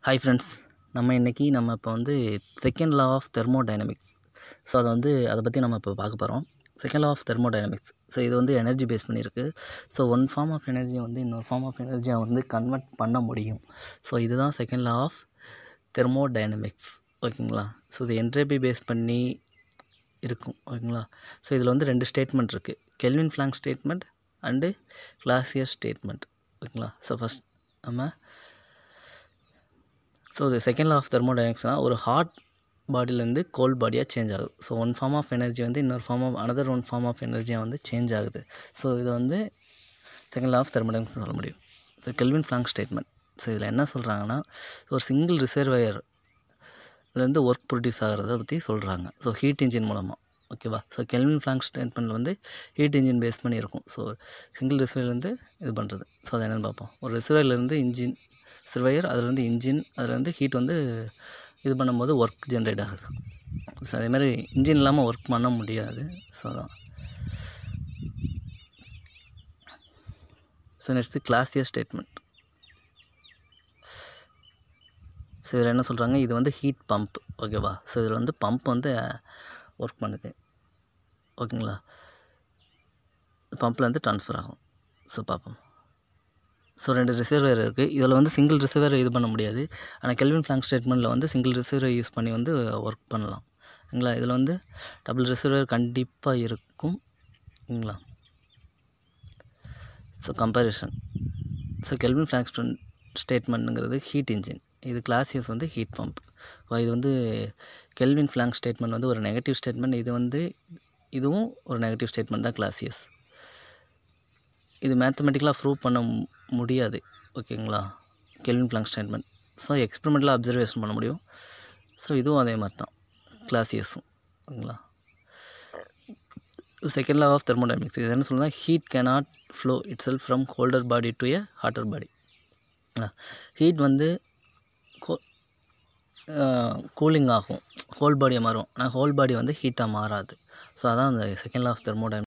hi friends நம்ம இன்றைக்கி நம்ம இப்போ வந்து second law of thermodynamics so அதை வந்து அதை பற்றி நம்ம இப்போ பார்க்க போகிறோம் second law of thermodynamics so இது வந்து எனர்ஜி பேஸ் பண்ணியிருக்கு ஸோ ஒன் ஃபார்ம் ஆஃப் எனர்ஜியை வந்து இன்னொரு ஃபார்ம் ஆஃப் எனர்ஜியை வந்து கன்வெர்ட் பண்ண முடியும் ஸோ இதுதான் செகண்ட் லா ஆஃப் தெர்மோடைனமிக்ஸ் ஓகேங்களா ஸோ இது என்ட்ரபி பேஸ் பண்ணி இருக்கும் ஓகேங்களா ஸோ இதில் வந்து ரெண்டு ஸ்டேட்மெண்ட் இருக்குது Kelvin Planck statement and Clausius statement ஓகேங்களா ஸோ ஃபஸ்ட் நம்ம ஸோ இது செகண்ட் லா ஆஃப் தெர்மோடைனமிக்ஸ்னால் ஒரு ஹாட் பாடியிலேருந்து கோல்ட் பாடியாக சேஞ்ச் ஆகுது so one form of energy வந்து இன்னொரு form of another one form of எனர்ஜியாக வந்து சேஞ்ச் ஆகுது ஸோ இது வந்து செகண்ட் லா ஆஃப் தெர்மோடைனமிக்ஸ் சொல்ல முடியும் so Kelvin Planck statement so இதில் என்ன சொல்கிறாங்கன்னா ஒரு சிங்கிள் ரிசர்வயர் இருந்து ஒர்க் ப்ரொடியூஸ் ஆகிறத பற்றி சொல்கிறாங்க ஸோ ஹீட் இன்ஜின் மூலமாக ஓகேவா ஸோ கெல்வின் ஃப்ளாங்க் ஸ்டேட்மெண்ட்டில் வந்து ஹீட் இன்ஜின் பேஸ் பண்ணி இருக்கும் ஸோ சிங்கிள் ரிசர்வயர்லேருந்து இது பண்ணுறது ஸோ அது என்னென்னு பார்ப்போம் ஒரு ரிசர்வயர்லேருந்து இன்ஜின் ரிசர்வயர் அதுலேருந்து இன்ஜின் அதுலேருந்து ஹீட் வந்து இது பண்ணும்போது ஒர்க் ஜென்ரேட் ஆகுது ஸோ அதேமாதிரி இன்ஜின் இல்லாமல் ஒர்க் பண்ண முடியாது ஸோ அதான் so next Clausius statement so இதில் என்ன சொல்கிறாங்க இது வந்து ஹீட் பம்ப் ஓகேவா ஸோ இதில் வந்து பம்ப் வந்து ஒர்க் பண்ணுது ஓகேங்களா பம்பில் வந்து ட்ரான்ஸ்ஃபர் ஆகும் ஸோ பார்ப்போம் ஸோ ரெண்டு ரிசர்வர் இருக்குது இதில் வந்து சிங்கிள் ரிசர்வர் இது பண்ண முடியாது ஆனால் கெல்வின் ஃப்ளாங்க் ஸ்டேட்மெண்ட்டில் வந்து சிங்கிள் ரிசர்வர் யூஸ் பண்ணி வந்து ஒர்க் பண்ணலாம் ஓகேங்களா இதில் வந்து டபுள் ரிசர்வர் கண்டிப்பாக இருக்கும் ஓகேங்களா so comparison so Kelvin Planck ஸ்டேட்மெண்ட்டுங்கிறது ஹீட் இன்ஜின் இது கிளாசியஸ் வந்து ஹீட் பம்ப் இது வந்து கெல்வின் ஃப்ளாங்க் ஸ்டேட்மெண்ட் வந்து ஒரு நெகட்டிவ் ஸ்டேட்மெண்ட் இது வந்து இதுவும் ஒரு நெகட்டிவ் ஸ்டேட்மெண்ட் தான் கிளாசியஸ் இது மேத்தமெட்டிக்கலாக ப்ரூவ் பண்ண முடியாது ஓகேங்களா கெல்வின் ஃப்ளாங்க் ஸ்டேட்மெண்ட் ஸோ எக்ஸ்பெரிமெண்டலாக அப்சர்வேஷன் பண்ண முடியும் ஸோ இதுவும் அதே மாதிரி தான் கிளாசியஸும் ஓகேங்களா செகண்ட் லா ஆஃப் தெர்மோடைனமிக்ஸ் இது என்ன சொல்லுன்னா heat cannot flow itself from colder body to a hotter body heat வந்து கோ கூலிங் ஆகும் ஹோல் பாடியை மாறும் ஆனால் ஹோல் பாடி வந்து ஹீட்டாக மாறாது ஸோ அதான் அந்த செகண்ட் லா ஆஃப் தெர்மோடைம்